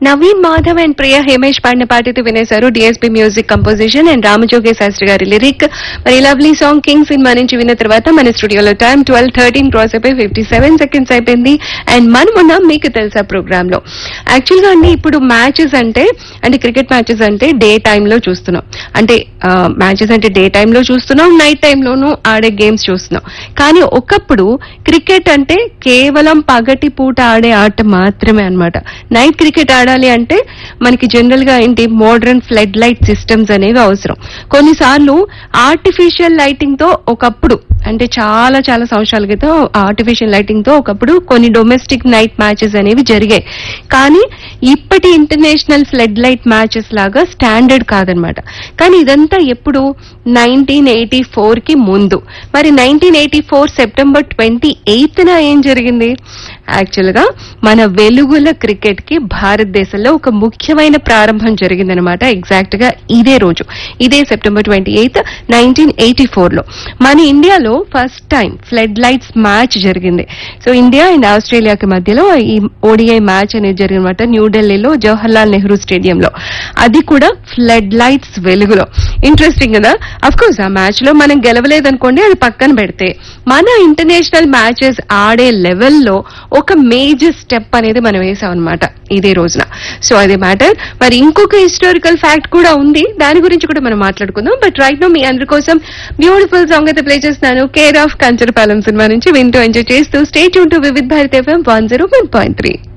Naveen Madhav and Priya Hemesh పాడిన పాటతో వినేశారు DSP music composition and Ramajogayya Sastry గారి లిరిక్ మరి లవ్లీ సాంగ్ కింగ్ సినిమా నుంచి విన్న తర్వాత మన స్టూడియోలో టైం ట్వెల్వ్ థర్టీన్ క్రాస్ అయిపోయి ఫిఫ్టీ సెవెన్ సెకండ్స్ అయిపోయింది అండ్ మనం ఉన్నాం మీకు తెలుసా ప్రోగ్రామ్ లో యాక్చువల్ గా అండి ఇప్పుడు మ్యాచెస్ అంటే అంటే క్రికెట్ మ్యాచెస్ అంటే డే లో చూస్తున్నాం అంటే మ్యాచెస్ అంటే డే లో చూస్తున్నాం నైట్ టైంలోనూ ఆడే గేమ్స్ చూస్తున్నాం కానీ ఒకప్పుడు క్రికెట్ అంటే కేవలం పగటి పూట ఆడే ఆట మాత్రమే అన్నమాట నైట్ క్రికెట్ ఆడాలి అంటే మనకి జనరల్ గా ఏంటి మోడర్న్ ఫ్లడ్ లైట్ సిస్టమ్స్ అనేవి అవసరం కొన్నిసార్లు ఆర్టిఫిషియల్ లైటింగ్ తో ఒకప్పుడు అంటే చాలా చాలా సంవత్సరాల క్రితం ఆర్టిఫిషియల్ లైటింగ్ తో ఒకప్పుడు కొన్ని డొమెస్టిక్ నైట్ మ్యాచెస్ అనేవి జరిగాయి కానీ ఇప్పటి ఇంటర్నేషనల్ ఫ్లడ్ లైట్ మ్యాచెస్ లాగా స్టాండర్డ్ కాదనమాట కానీ ఇదంతా ఎప్పుడు నైన్టీన్ ఎయిటీ ఫోర్ కి ముందు మరి nineteen eighty four September twenty eighth న ఏం జరిగింది యాక్చువల్ గా మన వెలుగుల క్రికెట్ కి భారతదేశంలో ఒక ముఖ్యమైన ప్రారంభం జరిగిందనమాట ఎగ్జాక్ట్ గా ఇదే రోజు ఇదే September twenty eighth nineteen eighty four లో మన ఇండియాలో first time flood lights match జరిగింది సో ఇండియా అండ్ ఆస్ట్రేలియాకి మధ్యలో ఈ ఓడిఐ మ్యాచ్ అనేది జరిగినమాట న్యూఢిల్లీలో జవహర్లాల్ నెహ్రూ స్టేడియంలో అది కూడా ఫ్లడ్ లైట్స్ వెలుగులో ఇంట్రెస్టింగ్ కదా అఫ్ కోర్స్ ఆ మ్యాచ్ లో మనం గెలవలేదనుకోండి అది పక్కన పెడితే మన ఇంటర్నేషనల్ మ్యాచెస్ ఆడే లెవెల్లో ఒక మేజర్ స్టెప్ అనేది మనం వేసాం అనమాట ఇదే రోజున సో అదే మ్యాటర్ మరి ఇంకొక హిస్టారికల్ ఫ్యాక్ట్ కూడా ఉంది దాని గురించి కూడా మనం మాట్లాడుకుందాం బట్ రైట్ నో మీ అందరి కోసం బ్యూటిఫుల్ సాంగ్ అయితే ప్లే చేస్తున్నాను కేర్ ఆఫ్ కంచరపాలెం సినిమా నుంచి వింటూ ఎంజాయ్ చేస్తూ stay tuned to Vividh Bharati FM one zero one point three